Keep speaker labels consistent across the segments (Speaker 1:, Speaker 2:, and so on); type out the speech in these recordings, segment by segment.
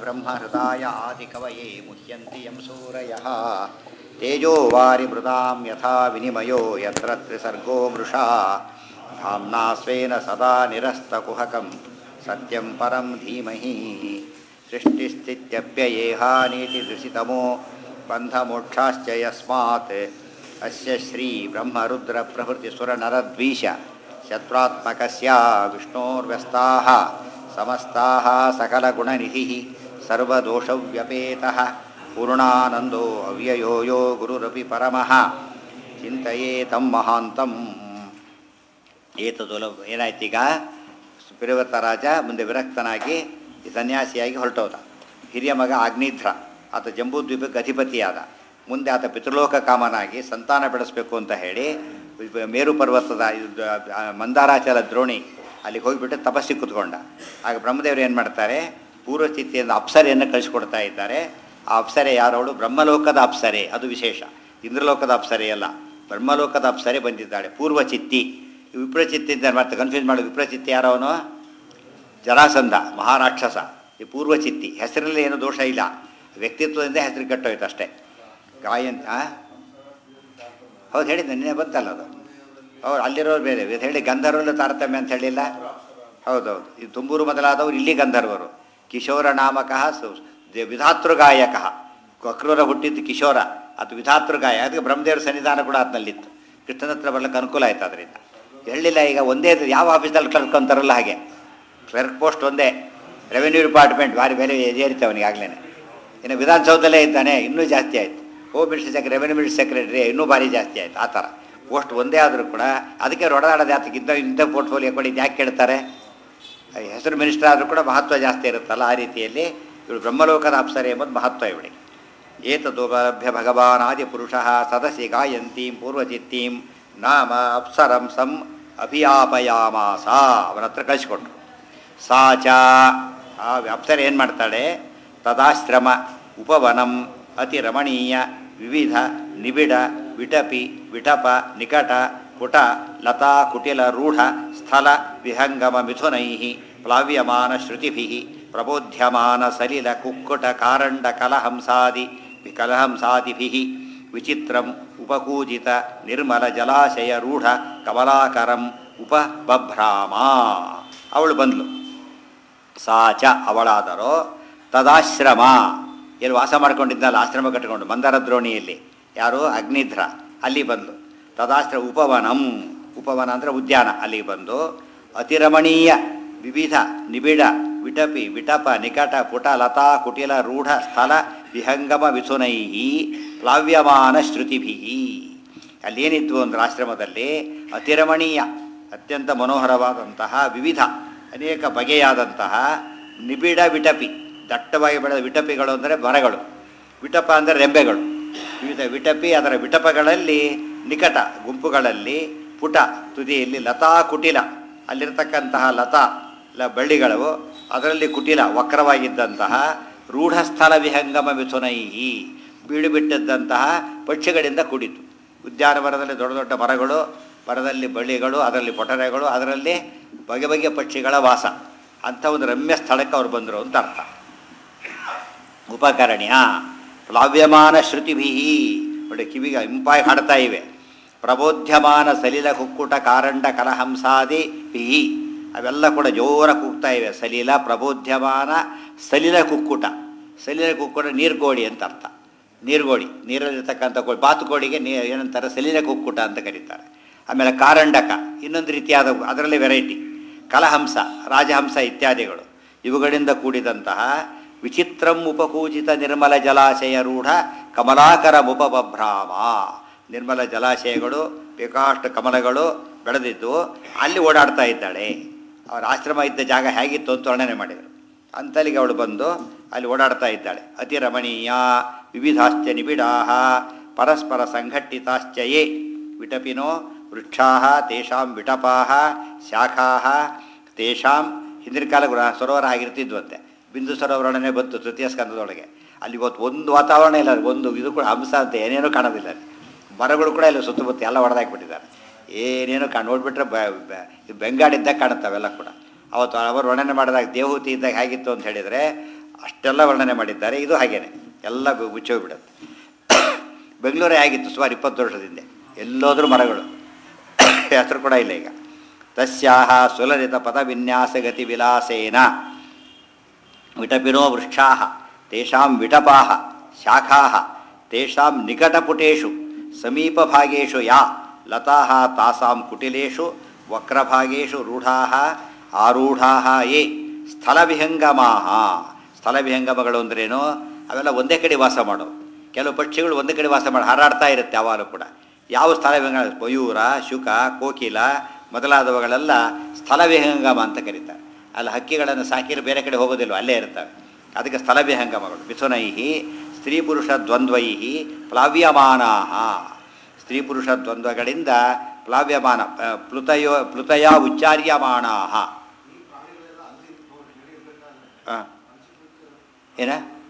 Speaker 1: ब्रह्महृदाय आदिकवये मुह्यन्ति यं सूरयः तेजो वारिमृदां यथा विनिमयो यत्र त्रिसर्गो मृषा धाम्ना स्वेन सदा निरस्तकुहकं सत्यं परं धीमहि सृष्टिस्थित्यप्ययेहानीतिदृशितमो बन्धमोक्षाश्च यस्मात् अस्य श्रीब्रह्मरुद्रप्रभृतिसुरनरद्वीष शत्रुत्मकस्य विष्णोर्व्यस्ताः समस्ताः सकलगुणनिधिः सर्वदोषव्यपेतः पूर्णानन्दो अव्ययो यो गुरुरपि परमः ಚಿಂತೆಯೇ ತಮ್ಮ ಮಹಾಂತಂ ಏತದು ಏನಾಯ್ತೀಗ ಪಿರವತ ರಾಜ ಮುಂದೆ ವಿರಕ್ತನಾಗಿ ಸನ್ಯಾಸಿಯಾಗಿ ಹೊರಟೋದ ಹಿರಿಯ ಮಗ ಆಗ್ನಿಧ್ರ ಆತ ಜಂಬೂದ್ವೀಪಕ್ಕೆ ಅಧಿಪತಿಯಾದ ಮುಂದೆ ಆತ ಪಿತೃಲೋಕ ಕಾಮನಾಗಿ ಸಂತಾನ ಬೆಳೆಸಬೇಕು ಅಂತ ಹೇಳಿ ಮೇರು ಪರ್ವತದ ಇದು, ಆ, ಮಂದಾರಾಚಲ ದ್ರೋಣಿ ಅಲ್ಲಿಗೆ ಹೋಗಿಬಿಟ್ಟು ತಪಸ್ಸಿಗೆ ಕೂತ್ಕೊಂಡ ಆಗ ಬ್ರಹ್ಮದೇವರು ಏನು ಮಾಡ್ತಾರೆ ಪೂರ್ವಸ್ಥಿತಿಯಿಂದ ಅಪ್ಸರೆಯನ್ನು ಕಳಿಸ್ಕೊಡ್ತಾ ಇದ್ದಾರೆ ಆ ಅಪ್ಸರೆ ಯಾರವಳು ಬ್ರಹ್ಮಲೋಕದ ಅಪ್ಸರೆ ಅದು ವಿಶೇಷ ಇಂದ್ರಲೋಕದ ಅಪ್ಸರೆ ಅಲ್ಲ ಬ್ರಹ್ಮಲೋಕದ ಅಪ್ಸರೆ ಬಂದಿದ್ದಾಳೆ ಪೂರ್ವಚಿತ್ತಿ ಈ ವಿಪ್ರಚಿತ್ತಿ ಅಂತ ಮತ್ತೆ ಕನ್ಫ್ಯೂಸ್ ಮಾಡೋದು ವಿಪ್ರಚಿತ್ತಿ ಯಾರವನು ಜರಾಸಂಧ ಮಹಾರಾಕ್ಷಸ ಈ ಪೂರ್ವಚಿತ್ತಿ ಹೆಸರಲ್ಲಿ ಏನು ದೋಷ ಇಲ್ಲ ವ್ಯಕ್ತಿತ್ವದಿಂದ ಹೆಸರು ಕೆಟ್ಟೋಯ್ತು ಅಷ್ಟೇ ಗಾಯನ್ ಆ? ಹೌದು ಹೇಳಿದ್ದೆ ನಿನ್ನೆ ಬಂತಲ್ಲ ಅದು ಹೌದು ಅಲ್ಲಿರೋರು ಬೇರೆ ಇದು ಹೇಳಿ ಗಂಧರ್ವಲ್ಲ ತಾರತಮ್ಯ ಅಂತ ಹೇಳಿಲ್ಲ ಹೌದೌದು ಇದು ತುಂಬೂರು ಮೊದಲಾದವರು ಇಲ್ಲಿ ಗಂಧರ್ವರು ಕಿಶೋರ ನಾಮಕಃ ಸು- ದೆ- ವಿಧಾತೃಗಾಯಕ ಅಕ್ರೂರ ಹುಟ್ಟಿದ್ದು ಕಿಶೋರ ಅದು ವಿಧಾತೃಗಾಯ ಅದಕ್ಕೆ ಬ್ರಹ್ಮದೇವರ ಸನ್ನಿಧಾನ ಕೂಡ ಅದನ್ನಲ್ಲಿತ್ತು ಕೃಷ್ಣನ ಹತ್ರ ಬರ್ಲಿಕ್ಕೆ ಅನುಕೂಲ ಆಯ್ತು ಅದರಿಂದ ಹೇಳಿಲ್ಲ ಈಗ ಒಂದೇ ಇದು ಯಾವ ಆಫೀಸಲ್ಲಿ ಕಲ್ತ್ಕೊಂತಾರಲ್ಲ ಹಾಗೆ ಕ್ಲರ್ಕ್ ಪೋಸ್ಟ್ ಒಂದೇ ರೆವೆನ್ಯೂ ಡಿಪಾರ್ಟ್ಮೆಂಟ್ ಭಾರಿ ಬೇರೆ ಏರಿತು ಅವನಿಗೆ ಆಗ್ಲೇ ಇನ್ನು ವಿಧಾನಸೌಧದಲ್ಲೇ ಇದ್ದಾನೆ ಇನ್ನೂ ಜಾಸ್ತಿ ಆಯಿತು ಹೋಮ್ ಮಿನಿಸ್ಟರ್ ಸೆಕ್ರೆ ರೆವೆನ್ಯೂ ಮಿನಿಸ್ಟರ್ ಸೆಕ್ರೆಟರಿ ಇನ್ನೂ ಭಾರಿ ಜಾಸ್ತಿ ಆಯಿತು ಆ ಥರ ಪೋಸ್ಟ್ ಒಂದೇ ಆದರೂ ಕೂಡ ಅದಕ್ಕೆ ರೊಡದಾಡೋದು ಯಾತಕ್ಕೆ ಇಂಥ ಇಂಥ ಪೋರ್ಟ್ಫೋಲಿಯೋ ಕೊಡಿ ಯಾಕೆ ಕೇಳ್ತಾರೆ ಈ ಹೆಸರು ಮಿನಿಸ್ಟರ್ ಆದರೂ ಕೂಡ ಮಹತ್ವ ಜಾಸ್ತಿ ಇರುತ್ತಲ್ಲ ಆ ರೀತಿಯಲ್ಲಿ ಇವಳು ಬ್ರಹ್ಮಲೋಕದ ಅಪ್ಸರೆ ಎಂಬುದು ಮಹತ್ವ ಇವಳಿಗೆ ಏತದುಪಲಭ್ಯ ಭಗವಾನಾದಿ ಪುರುಷ ಸದಸಿ ಗಾಯಂತೀಂ ಪೂರ್ವಚಿತ್ತೀಂ ನಾಮ ಅಪ್ಸರಂ ಸಂ ಅಭಿಯಾಪಯಾಮಾಸ ಅವನ ಹತ್ರ ಕಳಿಸ್ಕೊಟ್ರು ಸಾ ಚ ಆ ಅಪ್ಸರೆ ಏನು ಮಾಡ್ತಾಳೆ ತದಾಶ್ರಮ ಉಪವನಂ ಅತಿ ರಮಣೀಯ ವಿವಿಧ ನಿಬಿಡ ವಿಟಪಿ ವಿಟಪ ನಿಕಟ ಪುಟ ಲತಾ ಕುಟಿಲ ರೂಢ ಸ್ಥಳ ವಿಹಂಗಮ ಮಿಥುನೈ ಪ್ಲಾವ್ಯಮಾನ ಶ್ರುತಿಭಿ ಪ್ರಬೋಧ್ಯಮಾನ ಸಲಿಲ ಕುಕ್ಕುಟ ಕಾರಂಡ ಕಲಹಂಸಾದಿ ಕಲಹಂಸಾದಿಭಿ ವಿಚಿತ್ರಂ ಉಪಕೂಜಿತ ನಿರ್ಮಲ ಜಲಾಶಯ ರೂಢ ಕಮಲಾಕರಂ ಉಪಬಭ್ರಾಮ ಅವಳು ಬಂದ್ಲು ಸಾ ಚ ಅವಳಾದರೋ ತದಾಶ್ರಮ ಎಲ್ಲಿ ವಾಸ ಮಾಡ್ಕೊಂಡಿದ್ದಲ್ಲ ಆಶ್ರಮ ಕಟ್ಟಿಕೊಂಡು ಮಂದರ ದ್ರೋಣಿಯಲ್ಲಿ ಯಾರು ಅಗ್ನಿಧ್ರ ಅಲ್ಲಿ ಬಂದು ತದಾಶ್ರಮ ಉಪವನಂ ಉಪವನ ಅಂದರೆ ಉದ್ಯಾನ ಅಲ್ಲಿಗೆ ಬಂದು ಅತಿರಮಣೀಯ ವಿವಿಧ ನಿಬಿಡ ವಿಟಪಿ ವಿಟಪ ನಿಕಟ ಪುಟ ಲತಾ ಕುಟಿಲ ರೂಢ ಸ್ಥಳ ವಿಹಂಗಮ ವಿಸುನೈ ಪ್ಲಾವ್ಯಮಾನ ಶ್ರುತಿಭಿ ಅಲ್ಲೇನಿದ್ವು ಅಂದ್ರೆ ಆಶ್ರಮದಲ್ಲಿ ಅತಿರಮಣೀಯ ಅತ್ಯಂತ ಮನೋಹರವಾದಂತಹ ವಿವಿಧ ಅನೇಕ ಬಗೆಯಾದಂತಹ ನಿಬಿಡ ವಿಟಪಿ ದಟ್ಟವಾಗಿ ಬೆಳೆದ ವಿಟಪಿಗಳು ಅಂದರೆ ಮರಗಳು ವಿಟಪ ಅಂದರೆ ರೆಂಬೆಗಳು ವಿವಿಧ ವಿಟಪಿ ಅದರ ವಿಟಪಗಳಲ್ಲಿ ನಿಕಟ ಗುಂಪುಗಳಲ್ಲಿ ಪುಟ ತುದಿಯಲ್ಲಿ ಲತಾ ಕುಟಿಲ ಅಲ್ಲಿರ್ತಕ್ಕಂತಹ ಲತಾ ಲ ಬಳ್ಳಿಗಳು ಅದರಲ್ಲಿ ಕುಟಿಲ ವಕ್ರವಾಗಿದ್ದಂತಹ ರೂಢಸ್ಥಳ ವಿಹಂಗಮ ಮಿಥುನೈಹಿ ಬೀಳು ಬಿಟ್ಟಿದ್ದಂತಹ ಪಕ್ಷಿಗಳಿಂದ ಕೂಡಿತು ಉದ್ಯಾನವನದಲ್ಲಿ ದೊಡ್ಡ ದೊಡ್ಡ ಮರಗಳು ಮರದಲ್ಲಿ ಬಳ್ಳಿಗಳು ಅದರಲ್ಲಿ ಪೊಟರೆಗಳು ಅದರಲ್ಲಿ ಬಗೆ ಬಗೆಯ ಪಕ್ಷಿಗಳ ವಾಸ ಅಂಥ ಒಂದು ರಮ್ಯ ಸ್ಥಳಕ್ಕೆ ಅವ್ರು ಬಂದರು ಅಂತ ಅರ್ಥ ಉಪಕರಣ್ಯ ಪ್ಲಾವ್ಯಮಾನ ಶ್ರುತಿಭಿ ನೋಡಿ ಕಿವಿಗೆ ಇಂಪಾಗಿ ಹಾಡ್ತಾ ಇವೆ ಪ್ರಬೋಧ್ಯಮಾನ ಸಲಿಲ ಕುಕ್ಕುಟ ಕಾರಂಡ ಕಲಹಂಸಾದಿ ಪಿಹಿ ಅವೆಲ್ಲ ಕೂಡ ಜೋರ ಕೂಗ್ತಾ ಇವೆ ಸಲಿಲ ಪ್ರಬೋಧ್ಯಮಾನ ಸಲಿಲ ಕುಕ್ಕುಟ ಸಲಿಲ ಕುಕ್ಕುಟ ನೀರ್ಗೋಡಿ ಅಂತ ಅರ್ಥ ನೀರ್ಗೋಡಿ ನೀರಲ್ಲಿರ್ತಕ್ಕಂಥ ಕೋಳಿ ಬಾತುಕೋಳಿಗೆ ನೀ ಏನಂತಾರೆ ಸಲಿಲ ಕುಕ್ಕುಟ ಅಂತ ಕರೀತಾರೆ ಆಮೇಲೆ ಕಾರಂಡಕ ಇನ್ನೊಂದು ರೀತಿಯಾದ ಅದರಲ್ಲಿ ವೆರೈಟಿ ಕಲಹಂಸ ರಾಜಹಂಸ ಇತ್ಯಾದಿಗಳು ಇವುಗಳಿಂದ ಕೂಡಿದಂತಹ ವಿಚಿತ್ರಂ ಉಪಕೂಜಿತ ನಿರ್ಮಲ ಜಲಾಶಯ ರೂಢ ಕಮಲಾಕರ ಉಪಬಭ್ರಾಮ ನಿರ್ಮಲ ಜಲಾಶಯಗಳು ಬೇಕಾಷ್ಟು ಕಮಲಗಳು ಬೆಳೆದಿದ್ದು ಅಲ್ಲಿ ಓಡಾಡ್ತಾ ಇದ್ದಾಳೆ ಅವರ ಆಶ್ರಮ ಇದ್ದ ಜಾಗ ಹೇಗಿತ್ತು ಅಂತ ವರ್ಣನೆ ಮಾಡಿದರು ಅಂತಲ್ಲಿಗೆ ಅವಳು ಬಂದು ಅಲ್ಲಿ ಓಡಾಡ್ತಾ ಇದ್ದಾಳೆ ಅತಿ ರಮಣೀಯ ವಿವಿಧಾಶ್ಚ ನಿಬಿಡಾ ಪರಸ್ಪರ ಸಂಘಟಿತಾಶ್ಚಯೇ ವಿಟಪಿನೋ ವೃಕ್ಷಾ ತೇಷಾಂ ವಿಟಪಾ ಶಾಖಾ ತೇಷಾಂ ಹಿಂದಿನ ಕಾಲ ಗುರ ಸರೋವರ ಆಗಿರ್ತಿದ್ವಂತೆ ಬಿಂದು ಸರೋವರನೇ ಬಂತು ತೃತೀಯ ಸ್ಕಂದದೊಳಗೆ ಅಲ್ಲಿ ಇವತ್ತು ಒಂದು ವಾತಾವರಣ ಇಲ್ಲ ಒಂದು ಇದು ಕೂಡ ಹಂಸ ಅಂತ ಏನೇನೂ ಕಾಣೋದಿಲ್ಲ ಅಲ್ಲಿ ಮರಗಳು ಕೂಡ ಇಲ್ಲ ಸುತ್ತಮುತ್ತ ಎಲ್ಲ ಹೊಡೆದಾಕ್ಬಿಟ್ಟಿದ್ದಾರೆ ಏನೇನು ಕಾಣ್ ನೋಡ್ಬಿಟ್ರೆ ಬ ಬ- ಇದು ಬೆಂಗಾಡಿದ್ದಾಗ ಕಾಣುತ್ತೆ ಅವೆಲ್ಲ ಕೂಡ ಅವತ್ತು ಅವರು ವರ್ಣನೆ ಮಾಡಿದಾಗ ದೇವಹೂತಿ ಇದ್ದಾಗ ಹೇಗಿತ್ತು ಅಂತ ಹೇಳಿದರೆ ಅಷ್ಟೆಲ್ಲ ವರ್ಣನೆ ಮಾಡಿದ್ದಾರೆ ಇದು ಹಾಗೇನೆ ಎಲ್ಲ ಮುಚ್ಚೋಗ್ಬಿಡುತ್ತೆ ಬೆಂಗಳೂರೇ ಆಗಿತ್ತು ಸುಮಾರು ಇಪ್ಪತ್ತು ವರ್ಷದಿಂದ ಎಲ್ಲೋದ್ರೂ ಮರಗಳು ಹೆಸರು ಕೂಡ ಇಲ್ಲ ಈಗ ತಸ್ಯಾಹ ಸುಲಲಿತ ಪದವಿನ್ಯಾಸಗತಿ ವಿಲಾಸೇನ ವಿಟಪಿನೋ ವೃಕ್ಷಾ ತೇಷಾಂ ವಿಟಪಾ ಶಾಖಾ ತೇಷಾಂ ನಿಕಟಪುಟೇಶು ಸಮೀಪಭಾಗೇಶು ಯಾ ಲತಾ ತಾಸಾಂ ಕುಟಿಲೇಶು ವಕ್ರಭಾಗೇಶು ರೂಢಾ ಆರೂಢಾ ಯೇ ಸ್ಥಳವಿಹಂಗಮಾ ಸ್ಥಳವಿಹಂಗಮಗಳು ಅಂದ್ರೇನು ಅವೆಲ್ಲ ಒಂದೇ ಕಡೆ ವಾಸ ಮಾಡೋ ಕೆಲವು ಪಕ್ಷಿಗಳು ಒಂದೇ ಕಡೆ ವಾಸ ಮಾಡಿ ಹಾರಾಡ್ತಾ ಇರುತ್ತೆ ಯಾವಾಗಲೂ ಕೂಡ ಯಾವ ಸ್ಥಳವಿಹಂಗ ಮಯೂರ ಶುಕ ಕೋಕಿಲ ಮೊದಲಾದವುಗಳೆಲ್ಲ ಸ್ಥಳವಿಹಂಗಮ ಅಂತ ಕರೀತಾರೆ ಅಲ್ಲಿ ಹಕ್ಕಿಗಳನ್ನು ಸಾಕಿದ್ರೆ ಬೇರೆ ಕಡೆ ಹೋಗೋದಿಲ್ಲ ಅಲ್ಲೇ ಇರ್ತವೆ ಅದಕ್ಕೆ ಸ್ಥಳವಿಹಂಗಮಗಳು ಮಿಥುನೈಹಿ ಸ್ತ್ರೀ ಪುರುಷ ದ್ವಂದ್ವೈ ಪ್ಲಾವ್ಯಮಾನಾ ಸ್ತ್ರೀ ಪುರುಷ ದ್ವಂದ್ವಗಳಿಂದ ಪ್ಲಾವ್ಯಮಾನ ಆ, ಪ್ಲುತಯೋ ಪ್ಲುತಯ ಉಚ್ಚಾರ್ಯಮಾಣಾ ಏನ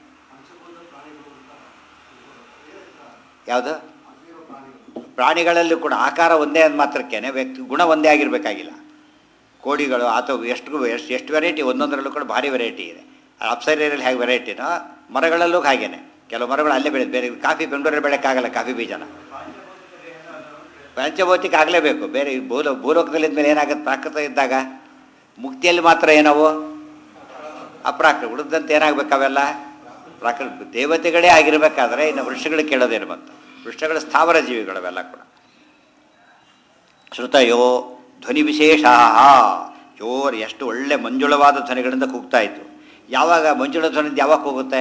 Speaker 1: ಯಾವುದು ಪ್ರಾಣಿಗಳಲ್ಲೂ ಕೂಡ ಆಕಾರ ಒಂದೇ ಅಂದ ಮಾತ್ರಕ್ಕೇನೆ ವ್ಯಕ್ತಿ ಗುಣ ಒಂದೇ ಆಗಿರಬೇಕಾಗಿಲ್ಲ ಕೋಡಿಗಳು ಅಥವಾ ಎಷ್ಟು ಎಷ್ಟು ಎಷ್ಟು ವೆರೈಟಿ ಒಂದೊಂದರಲ್ಲೂ ಕೂಡ ಭಾರಿ ವೆರೈಟಿ ಇದೆ ಅಪ್ಸರಿಯಲ್ಲಿ ಹೇಗೆ ವೆರೈಟಿನೋ ಮರಗಳಲ್ಲೂ ಹಾಗೇನೆ ಕೆಲವು ಮರಗಳು ಅಲ್ಲೇ ಬೆಳೆದು ಬೇರೆ ಕಾಫಿ ಬೆಂಗಳೂರಲ್ಲಿ ಬೆಳೆಯೋಕ್ಕಾಗಲ್ಲ ಕಾಫಿ ಬೀಜನ ಪಂಚಭೌತಿಕ ಆಗಲೇಬೇಕು ಬೇರೆ ಈ ಭೂಲೋ ಭೂಲೋಕದಲ್ಲಿ ಮೇಲೆ ಏನಾಗುತ್ತೆ ಪ್ರಾಕೃತ ಇದ್ದಾಗ ಮುಕ್ತಿಯಲ್ಲಿ ಮಾತ್ರ ಏನವು ಅಪ್ರಾಕೃತ ಉಳಿದಂತೆ ಏನಾಗಬೇಕು ಅವೆಲ್ಲ ಪ್ರಾಕೃತ ದೇವತೆಗಳೇ ಆಗಿರಬೇಕಾದ್ರೆ ಇನ್ನು ವೃಕ್ಷಗಳು ಕೇಳೋದೇನು ಬಂತು ವೃಕ್ಷಗಳು ಸ್ಥಾವರ ಜೀವಿಗಳವೆಲ್ಲ ಕೂಡ ಶ್ರುತಯೋ ಧ್ವನಿ ವಿಶೇಷ ಜೋರ್ ಎಷ್ಟು ಒಳ್ಳೆ ಮಂಜುಳವಾದ ಧ್ವನಿಗಳಿಂದ ಕೂಗ್ತಾ ಇತ್ತು ಯಾವಾಗ ಮಂಜುಳ ಧ್ವನಿಂದ ಯಾವಾಗ ಹೋಗುತ್ತೆ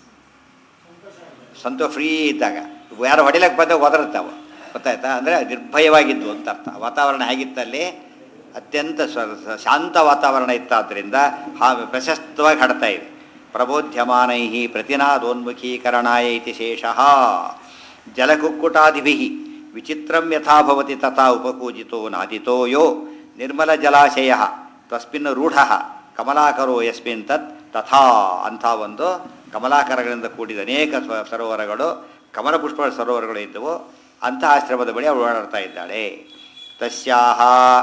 Speaker 1: ಸಂತೋ ಫ್ರೀ ಇದ್ದಾಗ ಯಾರು ಹೊಡಿಲಕ್ಕೆ ಬಂದಾಗ ಒದರುತ್ತಾವ ಗೊತ್ತಾಯ್ತಾ ಅಂದರೆ ನಿರ್ಭಯವಾಗಿದ್ವು ಅಂತ ಅರ್ಥ ವಾತಾವರಣ ಹೇಗಿತ್ತಲ್ಲಿ ಅತ್ಯಂತ ಸ್ವ- ಸ- ಶಾಂತ ವಾತಾವರಣ ಇತ್ತಾದ್ದರಿಂದ ಹಾ ಪ್ರಶಸ್ತವಾಗಿ ಹಾಡ್ತಾ ಇವೆ ಪ್ರಬೋಧ್ಯಮಾನೈ ಪ್ರತಿನಾದೋನ್ಮುಖೀಕರಣಾಯ ಇತಿ ಶೇಷಃ ಜಲಕುಕ್ಕುಟಾದಿಭಿ ವಿಚಿತ್ರಂ ಯಥಾ ಭವತಿ ತಥಾ ಉಪಕೂಜಿತೋ ನಾದಿತೋ ಯೋ ನಿರ್ಮಲ ಜಲಾಶಯ ತಸ್ಮಿನ್ ರೂಢ ಕಮಲಾಕರೋ ಯಸ್ಮಿನ್ ತತ್ ತಥಾ ಅಂಥ ಒಂದು ಕಮಲಾಕರಗಳಿಂದ ಕೂಡಿದ ಅನೇಕ ಸ್ವ- ಸರೋವರಗಳು ಕಮಲ ಪುಷ್ಪ ಸರೋವರಗಳು ಇದ್ದವು ಅಂಥ ಆಶ್ರಮದ ಬಳಿ ಅವಳು ಓಡಾಡ್ತಾ ಇದ್ದಾಳೆ ತಸ್ಯಾಹ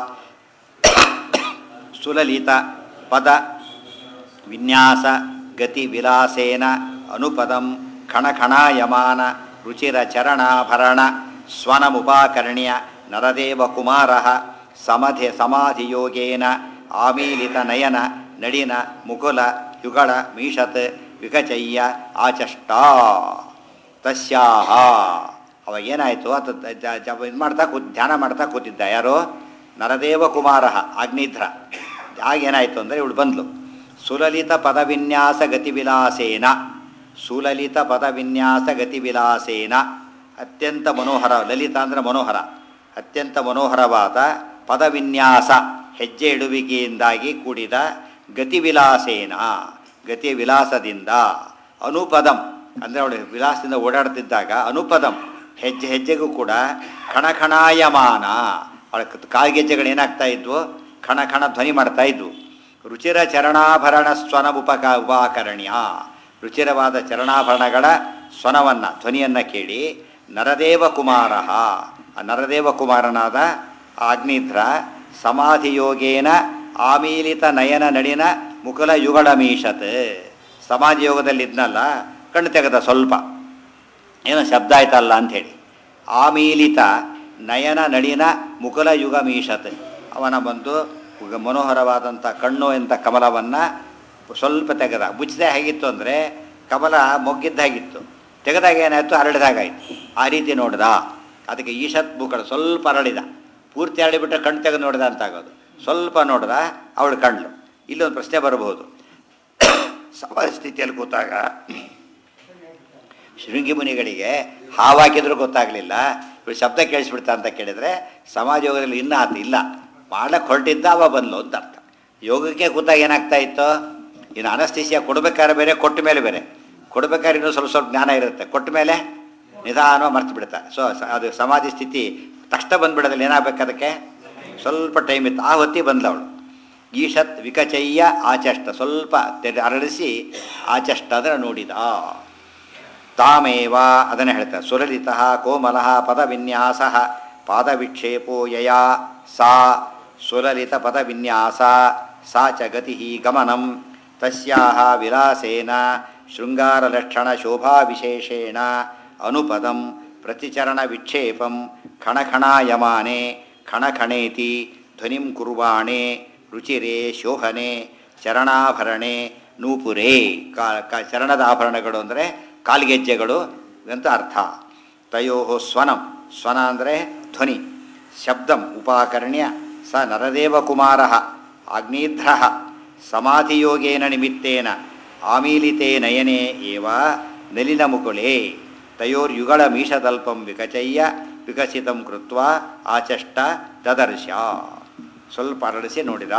Speaker 1: ಸುಲಲಿತ ಪದ ವಿನ್ಯಾಸ ಗತಿ ವಿಲಾಸೇನ ಅನುಪದಂ ಖಣಖಣಾಯಮಾನ ರುಚಿರ ಚರಣಾಭರಣ ಸ್ವನಮುಪಾಕರ್ಣ್ಯ ನರದೇವ ಕುಮಾರ ಸಮಧೆ ಸಮಾಧಿಯೋಗೇನ ಆಮೀಲಿತ ನಯನ ನಡಿನ ಮುಕುಲ ಯುಗಳ ಮೀಷತ್ ವಿಕಚಯ್ಯ ಆಚಷ್ಟ ತಸ್ಯಾಹ ಅವಾಗ ಏನಾಯಿತು ಅದು ಇದು ಮಾಡ್ತಾ ಕೂತ್ ಧ್ಯಾನ ಮಾಡ್ತಾ ಕೂತಿದ್ದ ಯಾರು ನರದೇವ ಕುಮಾರ ಅಗ್ನಿಧ್ರ ಆಗೇನಾಯಿತು ಅಂದರೆ ಇವಳು ಬಂದ್ಲು ಸುಲಲಿತ ಪದವಿನ್ಯಾಸ ಗತಿವಿಲಾಸೇನ ಸುಲಲಿತ ಪದವಿನ್ಯಾಸ ಗತಿವಿಲಾಸೇನ ಅತ್ಯಂತ ಮನೋಹರ ಲಲಿತ ಅಂದರೆ ಮನೋಹರ ಅತ್ಯಂತ ಮನೋಹರವಾದ ಪದವಿನ್ಯಾಸ ಹೆಜ್ಜೆ ಇಡುವಿಕೆಯಿಂದಾಗಿ ಕೂಡಿದ ಗತಿವಿಲಾಸೇನ ಗತಿ ವಿಲಾಸದಿಂದ ಅನುಪದಂ ಅಂದರೆ ಅವಳು ವಿಲಾಸದಿಂದ ಓಡಾಡ್ತಿದ್ದಾಗ ಅನುಪದಂ ಹೆಜ್ಜೆ ಹೆಜ್ಜೆಗೂ ಕೂಡ ಖಣಖಣಾಯಮಾನ ಅವಳ ಕಾಲ್ಗೆಜ್ಜೆಗಳು ಏನಾಗ್ತಾ ಇದ್ವು ಖಣ ಖಣ ಧ್ವನಿ ಮಾಡ್ತಾ ಇದ್ವು ರುಚಿರ ಚರಣಾಭರಣ ಸ್ವನ ಉಪಕ ಉಪಾಕರಣ್ಯ ರುಚಿರವಾದ ಚರಣಾಭರಣಗಳ ಸ್ವನವನ್ನು ಧ್ವನಿಯನ್ನು ಕೇಳಿ ನರದೇವ ಕುಮಾರ ಆ ನರದೇವ ಕುಮಾರನಾದ ಆಗ್ನಿಧ್ರ ಸಮಾಧಿಯೋಗೇನ ಆಮೀಲಿತ ನಯನ ನಡಿನ ಮುಕುಲ ಯುಗಳ ಮೀಷತ್ ಸಮಾಧಿ ಯೋಗದಲ್ಲಿ ಇದ್ನಲ್ಲ ಕಣ್ಣು ತೆಗೆದ ಸ್ವಲ್ಪ ಏನೋ ಶಬ್ದ ಆಯ್ತಲ್ಲ ಅಂಥೇಳಿ ಆಮೀಲಿತ ನಯನ ನಳಿನ ಮುಕುಲ ಯುಗ ಮೀಷತ್ ಅವನ ಬಂದು ಉಗ- ಮನೋಹರವಾದಂಥ ಕಣ್ಣು ಎಂಥ ಕಮಲವನ್ನು ಸ್ವಲ್ಪ ತೆಗೆದ ಮುಚ್ಚದೆ ಹೇಗಿತ್ತು ಅಂದರೆ ಕಮಲ ಮೊಗ್ಗಿದ್ದಾಗಿತ್ತು ತೆಗೆದಾಗ ಏನಾಯಿತು ಹರಡಿದಾಗಾಯಿತು ಆ ರೀತಿ ನೋಡ್ದ ಅದಕ್ಕೆ ಈಶತ್ ಮುಖಳು ಸ್ವಲ್ಪ ಹರಳಿದ ಪೂರ್ತಿ ಹರಡಿಬಿಟ್ರೆ ಕಣ್ಣು ತೆಗೆದು ನೋಡಿದ ಅಂತಾಗೋದು ಸ್ವಲ್ಪ ನೋಡ್ದ ಅವಳು ಕಣ್ಣು ಇಲ್ಲೊಂದು ಪ್ರಶ್ನೆ ಬರಬಹುದು ಸಮಾಜ ಸ್ಥಿತಿಯಲ್ಲಿ ಕೂತಾಗ ಶೃಂಗಿ ಮುನಿಗಳಿಗೆ ಹಾವಾಕಿದ್ರು ಗೊತ್ತಾಗಲಿಲ್ಲ ಇವ್ರು ಶಬ್ದ ಕೇಳಿಸ್ಬಿಡ್ತಾ ಅಂತ ಕೇಳಿದರೆ ಸಮಾಜ ಯೋಗದಲ್ಲಿ ಇನ್ನೂ ಆತ ಇಲ್ಲ ಮಾಡ್ಲಕ್ಕೆ ಹೊರಟಿದ್ದ ಅವ ಬಂದ್ಲು ಅಂತ ಅರ್ಥ ಯೋಗಕ್ಕೆ ಕೂತಾಗ ಏನಾಗ್ತಾ ಇತ್ತು ಇನ್ನು ಅನಸ್ತಿಸಿಯ ಕೊಡ್ಬೇಕಾದ್ರೆ ಬೇರೆ ಕೊಟ್ಟ ಮೇಲೆ ಬೇರೆ ಕೊಡ್ಬೇಕಾದ್ರೆ ಇನ್ನೂ ಸ್ವಲ್ಪ ಸ್ವಲ್ಪ ಜ್ಞಾನ ಇರುತ್ತೆ ಕೊಟ್ಟ ಮೇಲೆ ನಿಧಾನ ಮರ್ತು ಬಿಡ್ತಾರೆ ಸೊ ಸ- ಅದು ಸಮಾಧಿ ಸ್ಥಿತಿ ತಕ್ಷಣ ಬಂದ್ಬಿಡೋದಿಲ್ಲ ಏನಾಗಬೇಕು ಅದಕ್ಕೆ ಸ್ವಲ್ಪ ಟೈಮ್ ಇತ್ತು ಆ ಹೊತ್ತಿ ಬಂದ್ಲವಳು ಈಶತ್ ವಿಕಚಯ್ಯ ಆಚಷ್ಟ ಸ್ವಲ್ಪ ತೆರೆ ಅರಳಿಸಿ ಆಚಷ್ಟ ಅಂದರೆ ನೋಡಿದ ತಾಮೇವ ಅದನ್ನು ಹೇಳ್ತಾರೆ ಸುಲಲಿತ ಕೋಮಲ ಪದವಿನ್ಯಾಸ ಪಾದವಿಕ್ಷೇಪೋ ಯಯಾ ಸಾ ಸುಲಲಿತ ಪದವಿನ್ಯಾಸ ಸಾ ಚ ಗತಿ ಗಮನಂ ತಸ್ಯಾಹ ವಿಲಾಸೇನ ಶೃಂಗಾರಲಕ್ಷಣ ಶೋಭಾವಿಶೇಷೇಣ ಅನುಪದಂ ಪ್ರತಿಚರಣ ವಿಕ್ಷೇಪಂ ಖಣಖಣಾಯಮಾನೆ ಖಣಖಣೇತಿ ಧ್ವನಿಂ ಕುರ್ವಾಣೆ ರುಚಿರೆ ಶೋಭನೆ ಚರಣಾಭರಣೆ ನೂಪುರೇ ಕಾ ಕ ಚರಣದ ಆಭರಣಗಳು ಅಂದರೆ ಕಾಲ್ಗೆಜ್ಜೆಗಳು ಅಂತ ಅರ್ಥ ತಯೋ ಸ್ವನಂ ಸ್ವನ ಅಂದರೆ ಧ್ವನಿ ಶಬ್ದಂ ಉಪಾಕರ್ಣ್ಯ ಸ ನರದೇವಕುಮಾರ ಅಗ್ನಿಧ್ರ ಸಮಾಧಿಯೋಗೇನ ನಿಮಿತ್ತೇನ ಆಮೀಲಿತೆ ನಯನೆ ಏವ ನಲಿನಮುಕುಳೇ ತಯೋರ್ಯುಗಳ ಮೀಶದಲ್ಪಂ ವಿಕಚಯ್ಯ ವಿಕಸಿತಂ ಕೃತ್ವ ಆಚಷ್ಟ ದದರ್ಶ ಸ್ವಲ್ಪ ಅರಳಿಸಿ ನೋಡಿದ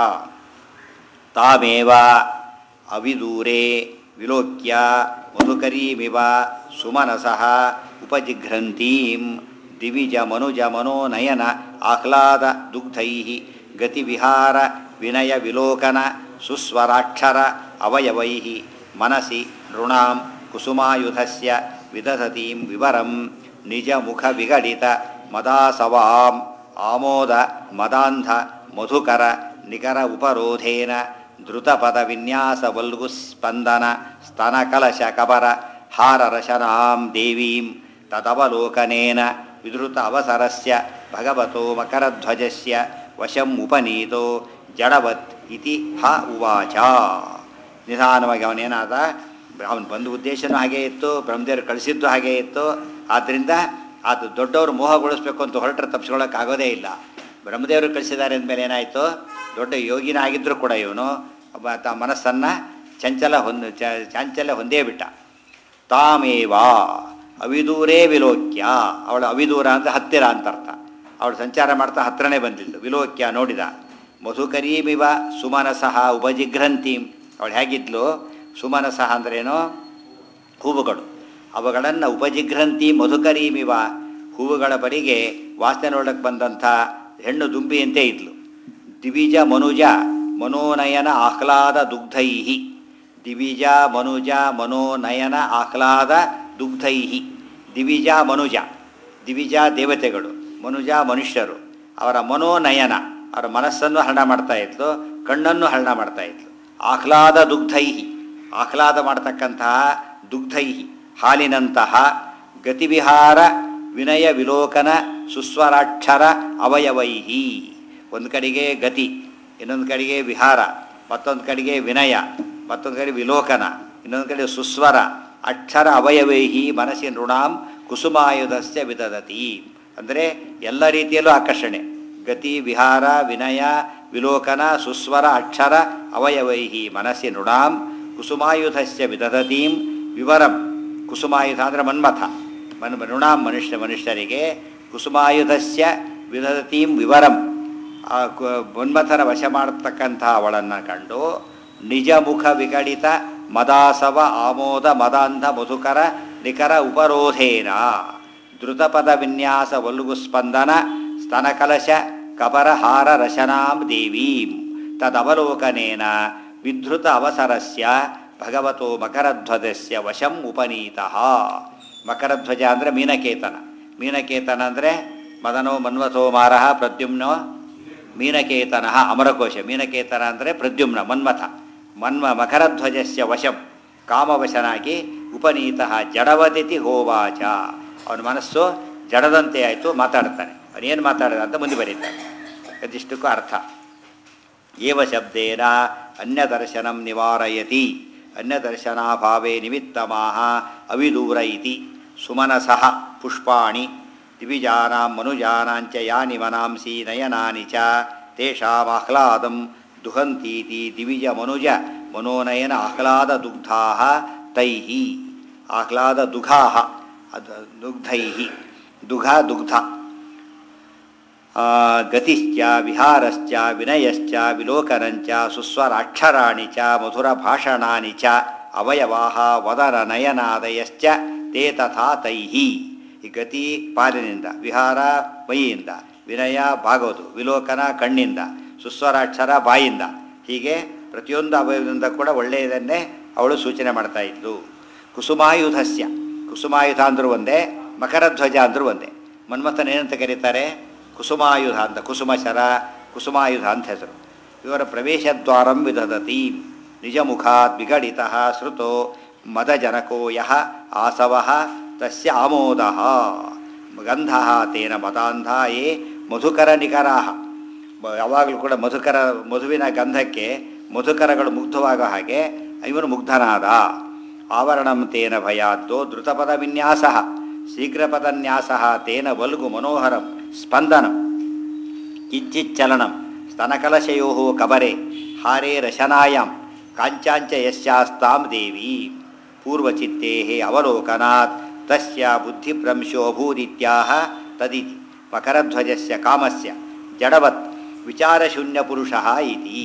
Speaker 1: ತಾಮೇವ ಅವಿದೂರೆ ವಿಲೋಕ್ಯ ಮಧುಕರೀಮಿವ ಸುಮನಸಃ ಉಪಜಿಘ್ರಂತೀಂ ದಿವಿಜ ಮನುಜ ಮನೋನಯನ ಆಹ್ಲಾದ ದುಗ್ಧೈ ಗತಿವಿಹಾರ ವಿನಯ ವಿಲೋಕನ ಸುಸ್ವರಾಕ್ಷರ ಅವಯವೈ ಮನಸಿ ನೃಣಾಂ ಕುಸುಮಾಯುಧಸ್ಯ ವಿದಧತೀಂ ವಿವರಂ ನಿಜ ಮುಖ ವಿಗಡಿತ ಮದಾಸವಾಂ ಆಮೋದ ಮದಾಂಧ ಮಧುಕರ ನಿಕರ ಉಪರೋಧೇನ ಧೃತಪದ ವಿನ್ಯಾಸ ವಲ್ಗು ಸ್ಪಂದನ ಸ್ತನಕಲಶ ಕಬರ ಹಾರರಶನಾಂ ದೇವೀಂ ತದವಲೋಕನೇನ ವಿಧೃತ ಅವಸರಸ್ಯ ಭಗವತೋ ಮಕರಧ್ವಜಸ್ಯ ವಶಂ ಉಪನೀತೋ ಜಡವತ್ ಇತಿ ಹ ಉವಾಚ ನಿಧಾನವಾಗಿ ಅವನೇನಾದ ಅವನು ಬಂದ ಉದ್ದೇಶನೂ ಹಾಗೇ ಇತ್ತು ಬ್ರಹ್ಮದೇವರು ಕಳಿಸಿದ್ದು ಹಾಗೇ ಇತ್ತು ಆದ್ದರಿಂದ ಅದು ದೊಡ್ಡವರು ಮೋಹಗೊಳಿಸ್ಬೇಕು ಅಂತ ಹೊರಟ್ರೆ ತಪ್ಪಿಸ್ಕೊಳ್ಳೋಕೆ ಆಗೋದೇ ಇಲ್ಲ ಬ್ರಹ್ಮದೇವರು ಕಳಿಸಿದ್ದಾರೆ ಅಂದಮೇಲೆ ಏನಾಯಿತು ದೊಡ್ಡ ಯೋಗಿನ ಆಗಿದ್ದರೂ ಕೂಡ ಇವನು ಒಬ್ಬ ತ ಮನಸ್ಸನ್ನು ಚಂಚಲ ಹೊಂದ ಚ ಚಾಂಚಲ್ಯ ಹೊಂದೇ ಬಿಟ್ಟ ತಾಮೇವಾ ಅವಿದೂರೇ ವಿಲೋಕ್ಯ ಅವಳು ಅವಿದೂರ ಅಂದರೆ ಹತ್ತಿರ ಅಂತ ಅರ್ಥ ಅವಳು ಸಂಚಾರ ಮಾಡ್ತಾ ಹತ್ರನೇ ಬಂದಿದ್ದು ವಿಲೋಕ್ಯ ನೋಡಿದ ಮಧುಕರೀಮಿವ ಸುಮನಸಃ ಉಪಜಿಘ್ರಂತೀಂ ಅವಳು ಹೇಗಿದ್ಲು ಸುಮನಸಃ ಅಂದ್ರೇನು ಹೂವುಗಳು ಅವುಗಳನ್ನು ಉಪಜಿಘ್ರಂತಿ ಮಧುಕರೀಮಿವ ಹೂವುಗಳ ಬರಿಗೆ ವಾಸನೆ ನೋಡಕ್ಕೆ ಬಂದಂಥ ಹೆಣ್ಣು ದುಂಬಿಯಂತೆ ಇದ್ಲು ದಿವಿಜ ಮನುಜ ಮನೋನಯನ ಆಹ್ಲಾದ ದುಗ್ಧೈಹಿ ದಿವಿಜ ಮನುಜ ಮನೋನಯನ ಆಹ್ಲಾದ ದುಗ್ಧೈಹಿ ದಿವಿಜ ಮನುಜ ದಿವಿಜ ದೇವತೆಗಳು ಮನುಜ ಮನುಷ್ಯರು ಅವರ ಮನೋನಯನ ಅವರ ಮನಸ್ಸನ್ನು ಹರಣ ಮಾಡ್ತಾ ಇದ್ಲು ಕಣ್ಣನ್ನು ಹರಣ ಮಾಡ್ತಾ ಇದ್ಲು ಆಹ್ಲಾದ ದುಗ್ಧೈಹಿ ಆಹ್ಲಾದ ಮಾಡ್ತಕ್ಕಂತಹ ದುಗ್ಧೈಹಿ ಹಾಲಿನಂತಹ ಗತಿವಿಹಾರ ವಿನಯ ವಿಲೋಕನ ಸುಸ್ವರಾಕ್ಷರ ಅವಯವೈಹಿ ಒಂದು ಕಡೆಗೆ ಗತಿ ಇನ್ನೊಂದು ಕಡೆಗೆ ವಿಹಾರ ಮತ್ತೊಂದು ಕಡೆಗೆ ವಿನಯ ಮತ್ತೊಂದು ಕಡೆ ವಿಲೋಕನ ಇನ್ನೊಂದು ಕಡೆ ಸುಸ್ವರ ಅಕ್ಷರ ಅವಯವೈಹಿ ಮನಸ್ಸಿನ ಋಣಾಂ ಕುಸುಮಾಯುಧಸ್ಯ ವಿದದತಿ ಅಂದರೆ ಎಲ್ಲ ರೀತಿಯಲ್ಲೂ ಆಕರ್ಷಣೆ ಗತಿ ವಿಹಾರ ವಿನಯ ವಿಲೋಕನ ಸುಸ್ವರ ಅಕ್ಷರ ಅವಯವೈಹಿ ಮನಸ್ಸಿ ನೃಣಾಂ ಕುಸುಮಾಯುಧಸ್ಯ ವಿದದತೀಂ ವಿವರಂ ಕುಸುಮಾಯುಧ ಅಂದರೆ ಮನ್ಮಥ ಮನ್ ನೃಣಾಂ ಮನುಷ್ಯ ಮನುಷ್ಯರಿಗೆ ಕುಸುಮಾಯುಧಸ್ಯ ವಿದದತೀಂ ವಿವರಂ ಆ ಕು- ಮನ್ಮಥನ ವಶ ಮಾಡತಕ್ಕಂಥ ಅವಳನ್ನು ಕಂಡು ನಿಜ ಮುಖ ವಿಗಡಿತ ಮದಾಸವ ಆಮೋದ ಮದಾಂಧ ಮಧುಕರ ನಿಕರ ಉಪರೋಧೇನ ಧೃತಪದ ವಿನ್ಯಾಸ ಒಲುಗು ಸ್ಪಂದನ ಸ್ತನಕಲಶ ಕಬರಹಾರ ರಶನಾಂ ದೇವೀಂ ತದವಲೋಕನೇನ ವಿಧೃತ ಅವಸರಸ್ಯ ಭಗವತೋ ಮಕರಧ್ವಜಸ್ಯ ವಶಂ ಉಪನೀತಃ ಮಕರಧ್ವಜ ಅಂದರೆ ಮೀನಕೇತನ ಮೀನಕೇತನ ಅಂದರೆ ಮದನೋ ಮನ್ವಥೋ ಮಾರಹ ಪ್ರದ್ಯುಮ್ನೋ ಮೀನಕೇತನ ಅಮರಕೋಶ ಮೀನಕೇತನ ಅಂದರೆ ಪ್ರದ್ಯುಮ್ನ ಮನ್ಮಥ ಮನ್ಮ ಮಕರಧ್ವಜಸ್ಯ ವಶಂ ಕಾಮವಶನಾಗಿ ಉಪನೀತಃ ಜಡವತಿಥಿ ಹೋವಾಚ ಅವನ ಮನಸ್ಸು ಜಡದಂತೆ ಆಯಿತು ಮಾತಾಡ್ತಾನೆ ಅವನೇನು ಮಾತಾಡಿದ ಅಂತ ಮುಂದೆ ಬರೀತಾನೆ ಅದಿಷ್ಟಕ್ಕೂ ಅರ್ಥ ಏವ ಶಬ್ದೇನ ಅನ್ಯದರ್ಶನಂ ನಿವಾರಯತಿ ಅನ್ಯದರ್ಶನಾಭಾವೇ ನಿಮಿತ್ತಮಾಹ ಅವಿದೂರ ಇತಿ ಸುಮನಸಃ ಪುಷ್ಪಾಣಿ ದಿವಿಜಾನಾಂ ಮನುಜಾನಾಂಚ ಯಾನಿ ಮನಾಂಸಿ ನಯನಾನಿ ಚ ತೇಷಾಮಾಹ್ಲಾದಂ ದುಹಂತೀತಿ ದಿವಿಜ ಮನುಜ ಮನೋನಯನ ಆಹ್ಲಾದ ದುಗ್ಧಾ ತೈಃ ಆಹ್ಲಾದ ದುಘಾ ದುಗ್ಧೈ ದುಘ ದುಗ್ಧ ಆ, ಗತಿಶ್ಚ ವಿಹಾರಶ್ಚ ವಿನಯಶ್ಚ ವಿಲೋಕನಂಚ ಸುಸ್ವರಾಕ್ಷರಾಣಿ ಚ ಮಧುರಭಾಷಣಾನಿ ಚ ಅವಯವಾಹ ವದನ ನಯನಾದಯಶ್ಚ ತೇ ತಥಾ ತೈಹಿ ಈ ಗತಿ ಪಾಲಿನಿಂದ ವಿಹಾರ ಮೈಯಿಂದ ವಿನಯ ಬಾಗೋದು ವಿಲೋಕನ ಕಣ್ಣಿಂದ ಸುಸ್ವರಾಕ್ಷರ ಬಾಯಿಂದ ಹೀಗೆ ಪ್ರತಿಯೊಂದು ಅವಯವದಿಂದ ಕೂಡ ಒಳ್ಳೆಯದನ್ನೇ ಅವಳು ಸೂಚನೆ ಮಾಡ್ತಾ ಇದ್ಲು ಕುಸುಮಾಯುಧಸ್ಯ ಕುಸುಮಾಯುಧ ಅಂದರೂ ಒಂದೇ ಮಕರಧ್ವಜ ಅಂದರೂ ಒಂದೇ ಮನ್ಮಥನ ಏನಂತ ಕರೀತಾರೆ ಕುಸುಮಾಯುಧ ಅಂತ ಕುಸುಮಶರ ಕುಸುಮಾಯುಧ ಅಂತ ಹೆಸರು ಇವರ ಪ್ರವೇಶದ್ವಾರಂ ವಿದದತಿ ನಿಜಮುಖಾತ್ ವಿಗಡಿತ ಶ್ರುತೋ ಮದಜನಕೋ ಯಃ ಆಸವಃ ತಸ್ಯ ಆಮೋದಃ ಗಂಧಃ ತೇನ ಮತಾಂಧಾಯೇ ಮಧುಕರ ನಿಕರಾಹ ಬ- ಯಾವಾಗಲೂ ಕೂಡ ಮಧುಕರ ಮಧುವಿನ ಗಂಧಕ್ಕೆ ಮಧುಕರಗಳು ಮುಗ್ಧವಾಗೋ ಹಾಗೆ ಇವನು ಮುಗ್ಧನಾದ ಆವರಣಂ ತೇನ ಭಯಾತ್ತೋ ದ್ರುತಪದ ವಿನ್ಯಾಸ ಶೀಘ್ರಪದನ್ಯಾಸ ತೇನ ವಲ್ಗು ಮನೋಹರಂ ಸ್ಪಂದನಂ ಕಿಂಚಿಚ್ಚಲನಂ ಸ್ತನಕಲಶಯೋ ಕಬರೆ ಹಾರೇ ರಶನಾಯಾಂ ಕಾಂಚಾಂಚ ಯಸ್ಯಾಸ್ತಾಂ ದೇವಿ ಪೂರ್ವಚಿತ್ತೇ ಅವಲೋಕನಾತ್ ತಸ್ಯ ಬುದ್ಧಿಭ್ರಂಶೋಭೂದಿತ್ಯಾಹ ತದಿತಿ ಮಕರಧ್ವಜಸ್ಯ ಕಾಮಸ್ಯ ಜಡವತ್ ವಿಚಾರಶೂನ್ಯ ಪುರುಷ ಇತಿ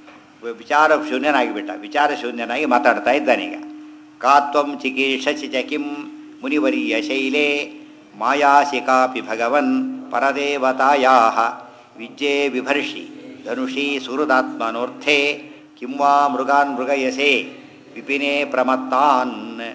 Speaker 1: ವಿಚಾರ ಶೂನ್ಯನಾಗಿಬಿಟ್ಟ ವಿಚಾರ ಶೂನ್ಯನಾಗಿ ಮಾತಾಡ್ತಾ ಇದ್ದಾನೀಗ ಕಾತ್ವಂ ಚಿಕೀರ್ಷಸಿ ಚ ಕಿಂ ಮುನಿವರಿಯ ಶೈಲೇ ಮಾಯಾಸಿ ಕಾಪಿ ಭಗವನ್ ಪರದೇವತಾಯಾ ವಿಜ್ಜೆ ಬಿಭರ್ಷಿ ಧನುಷಿ ಸುಹೃದಾತ್ಮನೋರ್ಥೆ ಕಿಂ ವಾ ಮೃಗಾನ್ ಮೃಗಯಸೆ ವಿಪಿನೇ ಪ್ರಮತ್ತಾನ್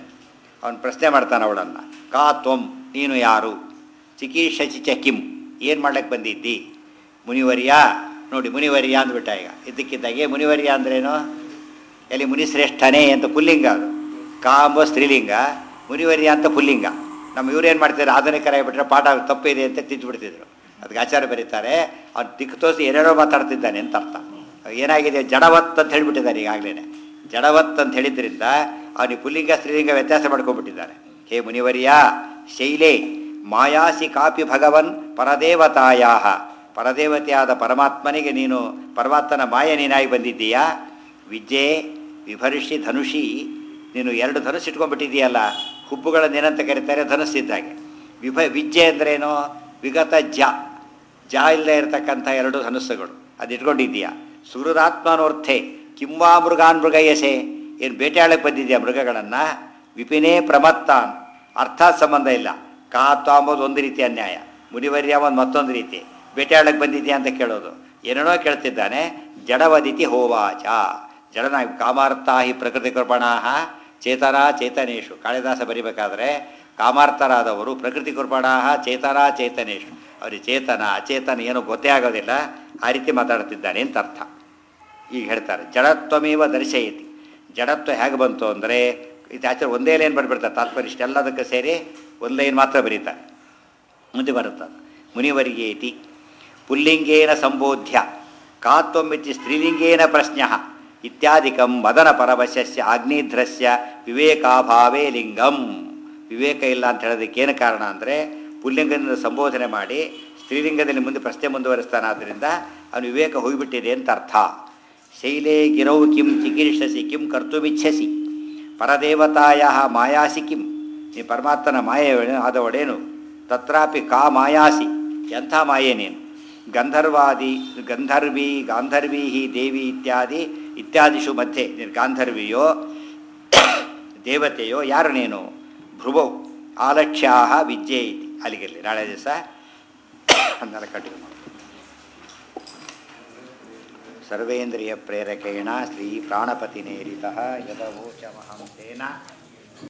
Speaker 1: ಅವನು ಪ್ರಶ್ನೆ ಮಾಡ್ತಾನೆ ಅವಳನ್ನು ಕಾ ತ್ವಂ ನೀನು ಯಾರು ಚಿಕೀರ್ಷಸಿ ಚ ಕಿಂ ಏನು ಮಾಡ್ಲಿಕ್ಕೆ ಬಂದಿದ್ದಿ ಮುನಿವರ್ಯ ನೋಡಿ ಮುನಿವರ್ಯ ಅಂದ್ಬಿಟ್ಟ ಈಗ ಇದ್ದಕ್ಕಿದ್ದಾಗೆ ಮುನಿವರ್ಯ ಅಂದ್ರೇನು ಎಲ್ಲಿ ಮುನಿಶ್ರೇಷ್ಠನೇ ಅಂತ ಪುಲ್ಲಿಂಗ ಅದು ಕಾಂಬ ಸ್ತ್ರೀಲಿಂಗ ಮುನಿವರ್ಯ ಅಂತ ಪುಲ್ಲಿಂಗ ನಮ್ಮ ಇವ್ರೇನು ಮಾಡ್ತಾರೆ ಆಧುನಿಕರಾಗಿಬಿಟ್ರೆ ಪಾಠ ತಪ್ಪಿದೆ ಅಂತ ತಿದ್ದುಬಿಡ್ತಿದ್ರು ಅದಕ್ಕೆ ಆಚಾರ್ಯ ಬರೀತಾರೆ ಅವ್ನು ದಿಕ್ಕು ತೋರಿಸಿ ಏನೇನೋ ಮಾತಾಡ್ತಿದ್ದಾನೆ ಅಂತ ಅರ್ಥ ಏನಾಗಿದೆ ಜಡವತ್ ಅಂತ ಹೇಳಿಬಿಟ್ಟಿದ್ದಾರೆ ಈಗಾಗಲೇ ಜಡವತ್ ಅಂತ ಹೇಳಿದ್ರಿಂದ ಅವನಿಗೆ ಪುಲ್ಲಿಂಗ ಸ್ತ್ರೀಲಿಂಗ ವ್ಯತ್ಯಾಸ ಮಾಡ್ಕೊಂಡ್ಬಿಟ್ಟಿದ್ದಾನೆ ಹೇ ಮುನಿವರ್ಯ ಶೈಲೇ ಮಾಯಾಸಿ ಕಾಪಿ ಭಗವನ್ ಪರದೇವತಾಯಾ ಪರದೇವತೆಯಾದ ಪರಮಾತ್ಮನಿಗೆ ನೀನು ಪರಮಾತ್ಮನ ಮಾಯ ನೀನಾಗಿ ಬಂದಿದ್ದೀಯಾ ವಿದ್ಯೆ ವಿಭರ್ಷಿ ಧನುಷಿ ನೀನು ಎರಡು ಧನುಸ್ಸು ಇಟ್ಕೊಂಡ್ಬಿಟ್ಟಿದೆಯಲ್ಲ ಹುಬ್ಬುಗಳನ್ನು ಏನಂತ ಕರೀತಾರೆ ಧನುಸ್ಸಿದ್ದಾಗೆ ವಿಭ ವಿದ್ಯೆ ಅಂದ್ರೇನು ವಿಗತ ಜ ಜ ಇಲ್ಲದೆ ಇರತಕ್ಕಂಥ ಎರಡು ಧನುಸ್ಸುಗಳು ಅದು ಇಟ್ಕೊಂಡಿದ್ದೀಯಾ ಸುಹೃದಾತ್ಮನೋರ್ಥೆ ಕಿಂವಾ ಮೃಗಾನ್ ಮೃಗಯಸೆ ಏನು ಬೇಟೆಯಾಳಕ್ಕೆ ಬಂದಿದ್ಯಾ ಮೃಗಗಳನ್ನು ವಿಪಿನೇ ಪ್ರಮತ್ತಾನ್ ಅರ್ಥ ಸಂಬಂಧ ಇಲ್ಲ ಕಾತು ಅಂಬೋದು ಒಂದು ರೀತಿ ಅನ್ಯಾಯ ಮುನಿವರ್ಯ ಒಂದು ಮತ್ತೊಂದು ರೀತಿ ಬೇಟೆಯಾಳಕ್ಕೆ ಬಂದಿದ್ಯಾ ಅಂತ ಕೇಳೋದು ಏನೇನೋ ಕೇಳ್ತಿದ್ದಾನೆ ಜಡವದಿತಿ ಹೋವಾಚ ಜಡನ ಕಾಮಾರ್ಥ ಹಿ ಪ್ರಕೃತಿ ಕೃಪಣಾಹ ಚೇತನ ಚೇತನೇಶು ಕಾಳಿದಾಸ ಬರಿಬೇಕಾದ್ರೆ ಕಾಮಾರ್ಥರಾದವರು ಪ್ರಕೃತಿ ಕೃಪಣಾಹ ಚೇತನ ಚೇತನೇಶು ಅವರಿಗೆ ಚೇತನ ಅಚೇತನ ಏನೂ ಗೊತ್ತೇ ಆಗೋದಿಲ್ಲ ಆ ರೀತಿ ಮಾತಾಡ್ತಿದ್ದಾನೆ ಅಂತ ಅರ್ಥ ಈಗ ಹೇಳ್ತಾರೆ ಜಡತ್ವಮೇವ ದರ್ಶಯತಿ ಜಡತ್ವ ಹೇಗೆ ಬಂತು ಅಂದರೆ ಇದು ಆಚೆ ಒಂದೇ ಲೈನ್ ಬರ್ಬಿಡ್ತಾರೆ ತಾತ್ಪರ್ಯ ಇಷ್ಟೆಲ್ಲದಕ್ಕೆ ಸೇರಿ ಒಂದು ಲೈನ್ ಮಾತ್ರ ಬರೀತಾರೆ ಮುಂದೆ ಬರುತ್ತದೆ ಮುನಿವರಿಗೇತಿ ಪುಲ್ಲಿಂಗೇನ ಸಂಬೋಧ್ಯ ಕಾತ್ವಮಿತಿ ಸ್ತ್ರೀಲಿಂಗೇನ ಪ್ರಶ್ನ ಇತ್ಯಾದಿಕಂ ಮದನ ಪರವಶಸ್ಯ ಆಗ್ನೇಧ್ರಸ್ಯ ವಿವೇಕಾಭಾವೇ ಲಿಂಗಂ ವಿವೇಕ ಇಲ್ಲ ಅಂತ ಹೇಳೋದಕ್ಕೆ ಏನು ಕಾರಣ ಅಂದರೆ ಪುಲ್ಲಿಂಗದಿಂದ ಸಂಬೋಧನೆ ಮಾಡಿ ಸ್ತ್ರೀಲಿಂಗದಲ್ಲಿ ಮುಂದೆ ಪ್ರಶ್ನೆ ಮುಂದುವರಿಸ್ತಾನಾದ್ದರಿಂದ ಅವನು ವಿವೇಕ ಹೋಗಿಬಿಟ್ಟಿದೆ ಅಂತ ಅರ್ಥ ಶೈಲೇ ಗಿರೌ ಕಿಂ ಚಿಕೀರ್ಷಸಿ ಕಿಂ ಕರ್ತುಮಿಚ್ಛಸಿ ಪರದೇವತಾಯ ಮಾಯಾಸಿ ಕಿಂ ನೀ ಪರಮಾತ್ಮನ ಮಾಯೆ ಆದವಳೇನು ತತ್ರಾಪಿ ಕಾ ಮಾಯಾಸಿ ಎಂಥ ಮಾಯೆ ನೀನು ಗಂಧರ್ವಾದಿ ಗಂಧರ್ವಿ ಗಾಂಧರ್ವೀ ದೇವಿ ಇತ್ಯಾದಿ ಇತ್ಯಾದಿಷು ಮಧ್ಯೆ ನೀನು ಗಾಂಧರ್ವಿಯೋ ದೇವತೆಯೋ ಯಾರು ನೀನು ಭ್ರುವೌ ಆಲಕ್ಷ್ಯಾ ವಿದ್ಯೆ ಇತಿ ಅಲ್ಲಿಗಿರಲಿ ನಾಳೆ ದಿವಸ ಹನ್ನೆರಡು ಕಂಟಿನ್ಯೂ ಮಾಡಿ ಸರ್ವೇಂದ್ರಿಯ ಪ್ರೇರಕೇಣ ಶ್ರೀ ಪ್ರಾಣಪತಿನೇರಿತ ಯದವೋಚಮಹಂ ತೇನ